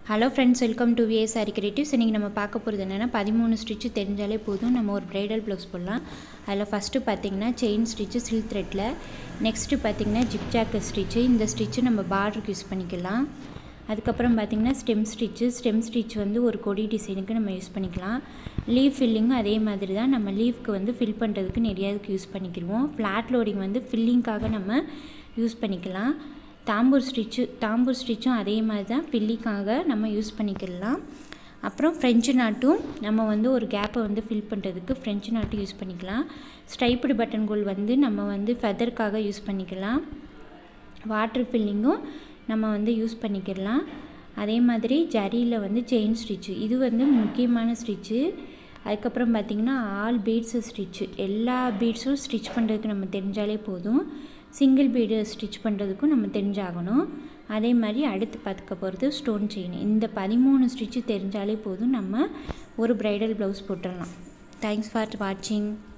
hello friends welcome to V A saree creatives இன்றைக்கி நம்ம பார்க்க போகிறது என்னென்னா பதிமூணு ஸ்டிச்சு தெரிஞ்சாலே போதும் நம்ம ஒரு ப்ரைடல் ப்ளவுஸ் போடலாம் அதில் ஃபஸ்ட்டு பார்த்தீங்கன்னா செயின் ஸ்டிச்சு சில்க் த்ரெட்டில் நெக்ஸ்ட்டு பார்த்தீங்கன்னா ஜிப்ஜாக்கு ஸ்டிச்சு இந்த ஸ்டிச்சு நம்ம பார்டருக்கு யூஸ் பண்ணிக்கலாம் அதுக்கப்புறம் பார்த்திங்கன்னா ஸ்டெம் ஸ்டிச்சு ஸ்டெம் ஸ்டிச் வந்து ஒரு கொடி டிசைனுக்கு நம்ம யூஸ் பண்ணிக்கலாம் லீவ் ஃபில்லிங்கும் அதே மாதிரி தான் நம்ம லீவ்க்கு வந்து ஃபில் பண்ணுறதுக்கு நிறையா இதுக்கு யூஸ் பண்ணிக்கிடுவோம் ஃப்ளாட் லோடிங் வந்து ஃபில்லிங்க்காக நம்ம யூஸ் பண்ணிக்கலாம் தாம்பூர் ஸ்டிச்சு தாம்பூர் ஸ்டிச்சும் அதே மாதிரி தான் ஃபில்லிங்காக நம்ம யூஸ் பண்ணிக்கலாம் அப்புறம் ஃப்ரெஞ்சு நாட்டும் நம்ம வந்து ஒரு கேப்பை வந்து ஃபில் பண்ணுறதுக்கு ஃப்ரெஞ்சு நாட்டும் யூஸ் பண்ணிக்கலாம் ஸ்ட்ரைப்டு பட்டன் கோல் வந்து நம்ம வந்து ஃபெதருக்காக யூஸ் பண்ணிக்கலாம் வாட்ரு ஃபில்லிங்கும் நம்ம வந்து யூஸ் பண்ணிக்கலாம் அதே மாதிரி ஜரியில் வந்து செயின் ஸ்டிச்சு இது வந்து முக்கியமான ஸ்டிச்சு அதுக்கப்புறம் பார்த்திங்கன்னா ஆல் பீட்ஸு ஸ்டிச்சு எல்லா பீட்ஸும் ஸ்டிச் பண்ணுறதுக்கு நம்ம தெரிஞ்சாலே போதும் சிங்கிள் பீடு ஸ்டிச் பண்ணுறதுக்கும் நம்ம தெரிஞ்சாகணும் அதே மாதிரி அடுத்து பார்த்துக்க போகிறது ஸ்டோன் செயின் இந்த பதிமூணு ஸ்டிச்சு தெரிஞ்சாலே போதும் நம்ம ஒரு ப்ரைடல் ப்ளவுஸ் போட்டுடலாம் தேங்க்ஸ் ஃபார் வாட்சிங்